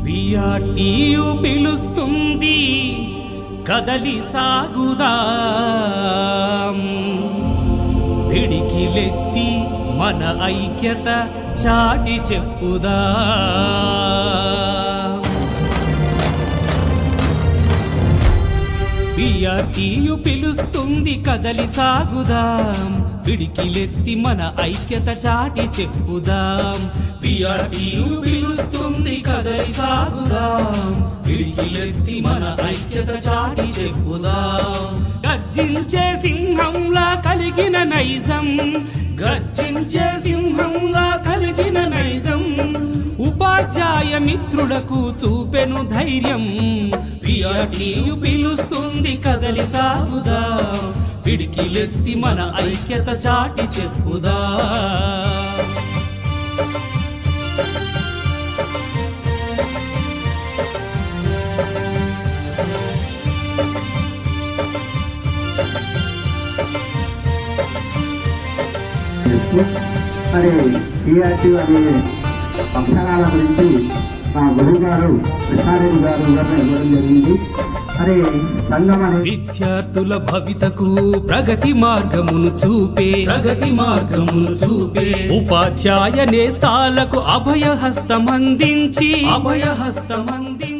పియాటియు పిలుస్తుంది కదలి సాగుదా పిడికిలెత్తి మన ఐక్యత చాటి చెప్పుదా పియాటియు పిలుస్తుంది కదలి సాగుదాం పిడికిలెత్తి మన ఐక్యత చాటి చెప్పుదాం పియాటియు పిలుస్తుంది కదలి సాగుదాం పిడికిలెత్తి మన ఐక్యత చాటి చెప్పుదాం గర్జించే సింహంలా కలిగిన నైజం గర్జించే సింహంలా కలిగిన నైజం ఉపాధ్యాయ మిత్రులకు చూపెను ధైర్యం పిఆర్టీయు పిలుస్తుంది కదలి సాగుదా పిడికిలెత్తి మన ఐక్యత చాటి చెప్పుదా చేస్తూ మరి టీఆర్టీ అనే అక్షరాల గురించి మా గురువు గారు కృష్ణారెడ్డి గారు వివరణ ఇవ్వడం జరిగింది మరి సంఘం అనేది విద్యార్థుల భవితకు ప్రగతి మార్గమును చూపే ప్రగతి మార్గమును చూపే ఉపాధ్యాయ నేస్తాలకు అభయ హస్తమందించి అభయ హస్తమందించి